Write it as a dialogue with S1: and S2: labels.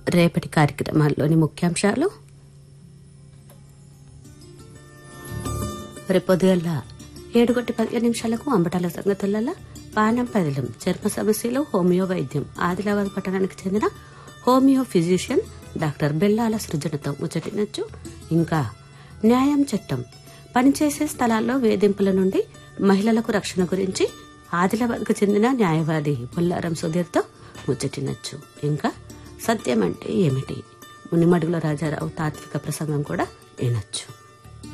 S1: రేపటి కార్యక్రమాల్లోని ముఖ్యాంశాలు రేపు పొద్దుగల ఏడు గంట పదిహేను నిమిషాలకు అంబటాల సంగతులలో పానం పదిలం చర్మ సమస్యలు హోమియో వైద్యం ఆదిలాబాద్ పట్టణానికి చెందిన హోమియో ఫిజిషియన్ డాక్టర్ బెల్లాల సృజనతో ముచ్చటినచ్చు ఇంకా న్యాయం చట్టం పనిచేసే స్థలాల్లో వేధింపుల నుండి మహిళలకు రక్షణ గురించి ఆదిలాబాద్కు చెందిన న్యాయవాది పుల్లారం సుధీర్తో ముచ్చటినచ్చు ఇంకా సత్యం అంటే ఏమిటి మునిమడుగుల రాజారావు తాత్విక ప్రసంగం కూడా వినొచ్చు